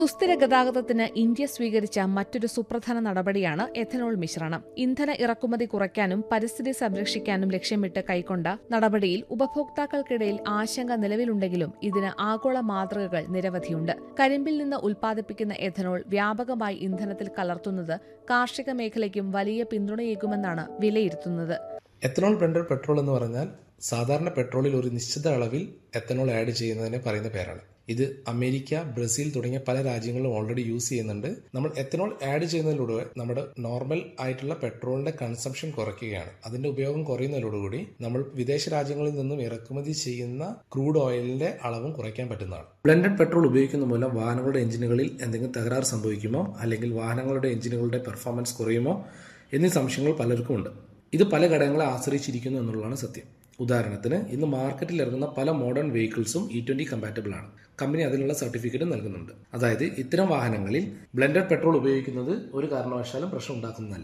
സുസ്ഥിര ഗതാഗതത്തിന് ഇന്ത്യ സ്വീകരിച്ച മറ്റൊരു സുപ്രധാന നടപടിയാണ് എഥനോൾ മിശ്രണം ഇന്ധന ഇറക്കുമതി കുറയ്ക്കാനും പരിസ്ഥിതി സംരക്ഷിക്കാനും ലക്ഷ്യമിട്ട് കൈക്കൊണ്ട നടപടിയിൽ ഉപഭോക്താക്കൾക്കിടയിൽ ആശങ്ക നിലവിലുണ്ടെങ്കിലും ഇതിന് ആഗോള മാതൃകകൾ നിരവധിയുണ്ട് കരിമ്പിൽ നിന്ന് ഉൽപ്പാദിപ്പിക്കുന്ന എഥനോൾ വ്യാപകമായി ഇന്ധനത്തിൽ കലർത്തുന്നത് കാർഷിക മേഖലയ്ക്കും വലിയ പിന്തുണയേകുമെന്നാണ് വിലയിരുത്തുന്നത് എത്തനോൾ ബ്ലെൻഡഡ് പെട്രോൾ എന്ന് പറഞ്ഞാൽ സാധാരണ പെട്രോളിൽ ഒരു നിശ്ചിത അളവിൽ എത്തനോൾ ആഡ് ചെയ്യുന്നതിനെ പറയുന്ന പേരാണ് ഇത് അമേരിക്ക ബ്രസീൽ തുടങ്ങിയ പല രാജ്യങ്ങളും ഓൾറെഡി യൂസ് ചെയ്യുന്നുണ്ട് നമ്മൾ എത്തനോൾ ആഡ് ചെയ്യുന്നതിലൂടെ നമ്മുടെ നോർമൽ ആയിട്ടുള്ള പെട്രോളിന്റെ കൺസംഷൻ കുറയ്ക്കുകയാണ് അതിന്റെ ഉപയോഗം കുറയുന്നതിലൂടെ നമ്മൾ വിദേശ രാജ്യങ്ങളിൽ നിന്നും ഇറക്കുമതി ചെയ്യുന്ന ക്രൂഡ് ഓയിലിന്റെ അളവും കുറയ്ക്കാൻ പറ്റുന്നതാണ് ബ്ലെൻഡഡ് പെട്രോൾ ഉപയോഗിക്കുന്ന മൂലം വാഹനങ്ങളുടെ എഞ്ചിനുകളിൽ എന്തെങ്കിലും തകരാറ് സംഭവിക്കുമോ അല്ലെങ്കിൽ വാഹനങ്ങളുടെ എഞ്ചിനുകളുടെ പെർഫോമൻസ് കുറയുമോ എന്നീ സംശയങ്ങൾ പലർക്കും ഉണ്ട് ഇത് പല ഘടകങ്ങളെ ആശ്രയിച്ചിരിക്കുന്നു എന്നുള്ളതാണ് സത്യം ഉദാഹരണത്തിന് ഇന്ന് മാർക്കറ്റിൽ ഇറങ്ങുന്ന പല മോഡേൺ വെഹിക്കിൾസും ഇ ട്വന്റി കമ്പാറ്റബിൾ ആണ് കമ്പനി അതിനുള്ള സർട്ടിഫിക്കറ്റ് നൽകുന്നുണ്ട് അതായത് ഇത്തരം വാഹനങ്ങളിൽ ബ്ലെൻഡഡ് പെട്രോൾ ഉപയോഗിക്കുന്നത് ഒരു കാരണവശാലും പ്രശ്നം ഉണ്ടാക്കുന്നതല്ല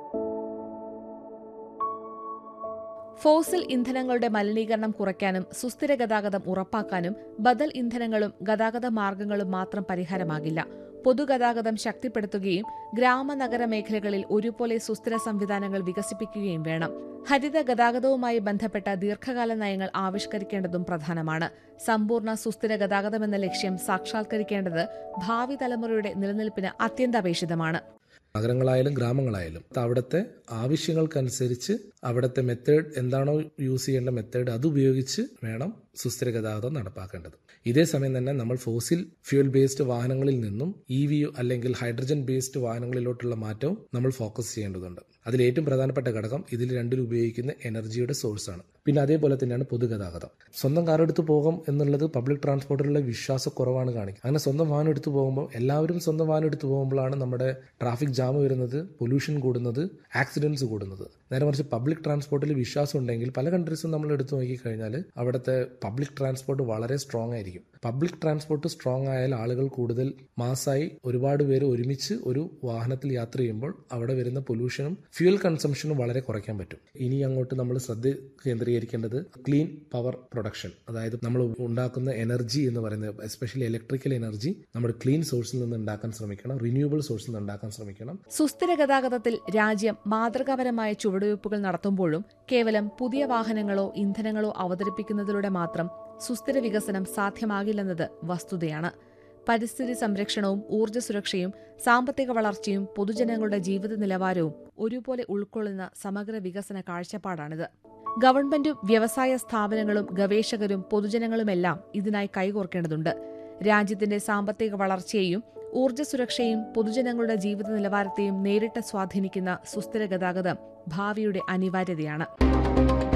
ഫോസിൽ ഇന്ധനങ്ങളുടെ മലിനീകരണം കുറയ്ക്കാനും സുസ്ഥിര ഗതാഗതം ഉറപ്പാക്കാനും ബദൽ ഇന്ധനങ്ങളും ഗതാഗത മാർഗങ്ങളും മാത്രം പരിഹാരമാകില്ല പൊതുഗതാഗതം ശക്തിപ്പെടുത്തുകയും ഗ്രാമനഗര മേഖലകളിൽ ഒരുപോലെ സുസ്ഥിര സംവിധാനങ്ങൾ വികസിപ്പിക്കുകയും വേണം ഹരിത ഗതാഗതവുമായി ബന്ധപ്പെട്ട ദീർഘകാല നയങ്ങൾ ആവിഷ്കരിക്കേണ്ടതും പ്രധാനമാണ് സമ്പൂർണ്ണ സുസ്ഥിര ഗതാഗതമെന്ന ലക്ഷ്യം സാക്ഷാത്കരിക്കേണ്ടത് ഭാവി തലമുറയുടെ നിലനിൽപ്പിന് അത്യന്താപേക്ഷിതമാണ് നഗരങ്ങളായാലും ഗ്രാമങ്ങളായാലും അവിടുത്തെ ആവശ്യങ്ങൾക്കനുസരിച്ച് അവിടുത്തെ മെത്തേഡ് എന്താണോ യൂസ് ചെയ്യേണ്ട മെത്തേഡ് അത് ഉപയോഗിച്ച് വേണം സുസ്ഥിര ഗതാഗതം നടപ്പാക്കേണ്ടത് ഇതേ സമയം തന്നെ നമ്മൾ ഫോസിൽ ഫ്യൂൽ ബേസ്ഡ് വാഹനങ്ങളിൽ നിന്നും ഇ വി അല്ലെങ്കിൽ ഹൈഡ്രജൻ ബേസ്ഡ് വാഹനങ്ങളിലോട്ടുള്ള മാറ്റവും നമ്മൾ ഫോക്കസ് ചെയ്യേണ്ടതുണ്ട് അതിൽ ഏറ്റവും പ്രധാനപ്പെട്ട ഘടകം ഇതിൽ രണ്ടിൽ ഉപയോഗിക്കുന്ന എനർജിയുടെ സോഴ്സാണ് പിന്നെ അതേപോലെ തന്നെയാണ് പൊതുഗതാഗതം സ്വന്തം കാർ എടുത്ത് പോകും എന്നുള്ളത് പബ്ലിക് ട്രാൻസ്പോർട്ടിലുള്ള വിശ്വാസക്കുറവാണ് കാണിക്കുക അങ്ങനെ സ്വന്തം വാഹനം എടുത്തു പോകുമ്പോൾ എല്ലാവരും സ്വന്തം വാഹനം എടുത്തു പോകുമ്പോഴാണ് നമ്മുടെ ട്രാഫിക് ജാം വരുന്നത് പൊല്യൂഷൻ കൂടുന്നത് ആക്സിഡൻസ് കൂടുന്നത് നേരെ മറിച്ച് പബ്ലിക് ട്രാൻസ്പോർട്ടിൽ വിശ്വാസം ഉണ്ടെങ്കിൽ പല കൺട്രീസും നമ്മൾ എടുത്തു നോക്കിക്കഴിഞ്ഞാൽ അവിടുത്തെ പബ്ലിക് ട്രാൻസ്പോർട്ട് വളരെ സ്ട്രോങ് ആയിരിക്കും പബ്ലിക് ട്രാൻസ്പോർട്ട് സ്ട്രോങ് ആയാൽ ആളുകൾ കൂടുതൽ മാസമായി ഒരുപാട് പേര് ഒരുമിച്ച് ഒരു വാഹനത്തിൽ യാത്ര ചെയ്യുമ്പോൾ അവിടെ വരുന്ന പൊല്യൂഷനും ഫ്യൂൽ കൺസംഷനും വളരെ കുറയ്ക്കാൻ പറ്റും ഇനി അങ്ങോട്ട് നമ്മൾ ശ്രദ്ധ കേന്ദ്രീകരിക്കേണ്ടത് ക്ലീൻ പവർ പ്രൊഡക്ഷൻ അതായത് നമ്മൾ ഉണ്ടാക്കുന്ന എനർജി എന്ന് പറയുന്നത് എസ്പെഷ്യലി ഇലക്ട്രിക്കൽ എനർജി നമ്മൾ ക്ലീൻ സോഴ്സിൽ നിന്ന് ഉണ്ടാക്കാൻ ശ്രമിക്കണം റിന്യൂവബിൾ സോഴ്സിൽ നിന്ന് ഉണ്ടാക്കാൻ ശ്രമിക്കണം സുസ്ഥിര ഗതാഗതത്തിൽ രാജ്യം മാതൃകാപരമായ ചുവടുവയ്പ്പുകൾ നടത്തുമ്പോഴും കേവലം പുതിയ വാഹനങ്ങളോ ഇന്ധനങ്ങളോ അവതരിപ്പിക്കുന്നതിലൂടെ മാത്രം സുസ്ഥിര വികസനം സാധ്യമാകില്ലെന്നത് വസ്തുതയാണ് പരിസ്ഥിതി സംരക്ഷണവും ഊർജ്ജ സുരക്ഷയും സാമ്പത്തിക വളർച്ചയും പൊതുജനങ്ങളുടെ ജീവിത നിലവാരവും ഒരുപോലെ ഉൾക്കൊള്ളുന്ന സമഗ്ര വികസന കാഴ്ചപ്പാടാണിത് ഗവൺമെന്റും വ്യവസായ സ്ഥാപനങ്ങളും ഗവേഷകരും പൊതുജനങ്ങളുമെല്ലാം ഇതിനായി കൈകോർക്കേണ്ടതുണ്ട് രാജ്യത്തിന്റെ സാമ്പത്തിക വളർച്ചയെയും ഊർജ്ജ സുരക്ഷയും പൊതുജനങ്ങളുടെ ജീവിത നിലവാരത്തെയും നേരിട്ട് സ്വാധീനിക്കുന്ന സുസ്ഥിര ഗതാഗതം ഭാവിയുടെ അനിവാര്യതയാണ്